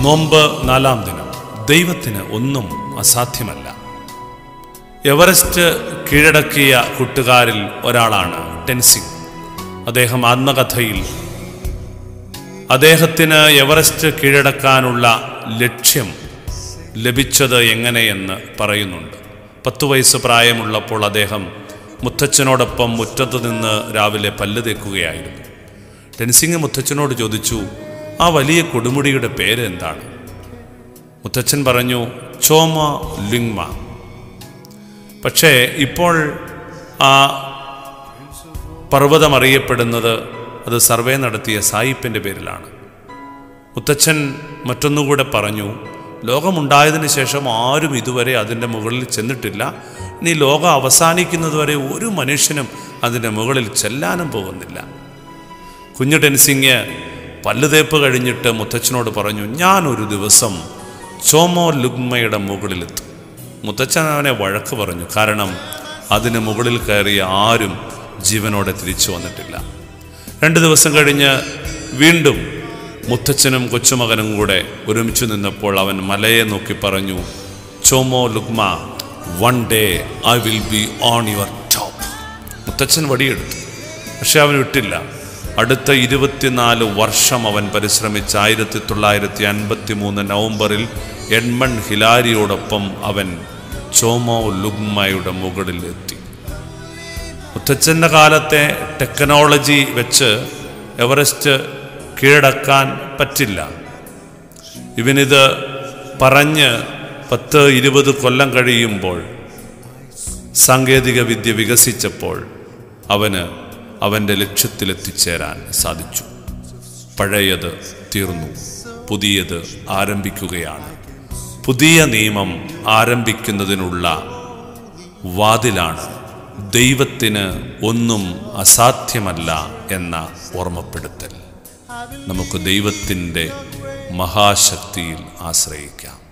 നോമ്പ് നാലാം ദിനം ദൈവത്തിന് ഒന്നും അസാധ്യമല്ല എവറസ്റ്റ് കീഴടക്കിയ കൂട്ടുകാരിൽ ഒരാളാണ് ടെൻസിംഗ് അദ്ദേഹം ആത്മകഥയിൽ അദ്ദേഹത്തിന് എവറസ്റ്റ് കീഴടക്കാനുള്ള ലക്ഷ്യം ലഭിച്ചത് എങ്ങനെയെന്ന് പറയുന്നുണ്ട് പത്തു വയസ്സ് പ്രായമുള്ളപ്പോൾ അദ്ദേഹം മുത്തച്ഛനോടൊപ്പം മുറ്റത്ത് നിന്ന് രാവിലെ പല്ല് തേക്കുകയായിരുന്നു ടെൻസിംഗ് മുത്തച്ഛനോട് ചോദിച്ചു ആ വലിയ കൊടുമുടിയുടെ പേര് എന്താണ് മുത്തച്ഛൻ പറഞ്ഞു ചോമ ലിങ്മ പക്ഷേ ഇപ്പോൾ ആ പർവ്വതം അറിയപ്പെടുന്നത് അത് സർവേ നടത്തിയ സായിപ്പിൻ്റെ പേരിലാണ് മുത്തച്ഛൻ മറ്റൊന്നുകൂടെ പറഞ്ഞു ലോകമുണ്ടായതിനു ശേഷം ആരും ഇതുവരെ അതിൻ്റെ മുകളിൽ ചെന്നിട്ടില്ല ഇനി ലോകം അവസാനിക്കുന്നതുവരെ ഒരു മനുഷ്യനും അതിൻ്റെ മുകളിൽ ചെല്ലാനും പോകുന്നില്ല കുഞ്ഞു ടെൻസിങ് പല്ലുതേപ്പ് കഴിഞ്ഞിട്ട് മുത്തച്ഛനോട് പറഞ്ഞു ഞാനൊരു ദിവസം ചോമോ ലുഗ്മയുടെ മുകളിലെത്തും മുത്തച്ഛൻ അവനെ വഴക്ക് പറഞ്ഞു കാരണം അതിന് മുകളിൽ കയറിയ ആരും ജീവനോടെ തിരിച്ചു വന്നിട്ടില്ല രണ്ട് ദിവസം കഴിഞ്ഞ് വീണ്ടും മുത്തച്ഛനും കൊച്ചുമകനും കൂടെ ഒരുമിച്ച് നിന്നപ്പോൾ അവൻ മലയെ നോക്കി പറഞ്ഞു Chomolungma one day I will be on your top മുത്തച്ഛൻ വടിയെടുത്തു പക്ഷെ അവൻ വിട്ടില്ല അടുത്ത ഇരുപത്തിനാല് വർഷം അവൻ പരിശ്രമിച്ച ആയിരത്തി തൊള്ളായിരത്തി അൻപത്തി മൂന്ന് നവംബറിൽ എഡ്മൺ ഹിലാരിയോടൊപ്പം അവൻ ചോമോ ലുഗ്മയുടെ മുകളിൽ എത്തി മുത്തച്ഛൻ്റെ കാലത്തെ ടെക്നോളജി വെച്ച് എവറസ്റ്റ് കീഴടക്കാൻ പറ്റില്ല ഇവനിത് പറഞ്ഞ് പത്ത് ഇരുപത് കൊല്ലം കഴിയുമ്പോൾ സാങ്കേതിക വിദ്യ വികസിച്ചപ്പോൾ അവന് അവൻ്റെ ലക്ഷ്യത്തിലെത്തിച്ചേരാൻ സാധിച്ചു പഴയത് തീർന്നു പുതിയത് ആരംഭിക്കുകയാണ് പുതിയ നിയമം ആരംഭിക്കുന്നതിനുള്ള വാതിലാണ് ദൈവത്തിന് ഒന്നും അസാധ്യമല്ല എന്ന ഓർമ്മപ്പെടുത്തൽ നമുക്ക് ദൈവത്തിൻ്റെ മഹാശക്തിയിൽ ആശ്രയിക്കാം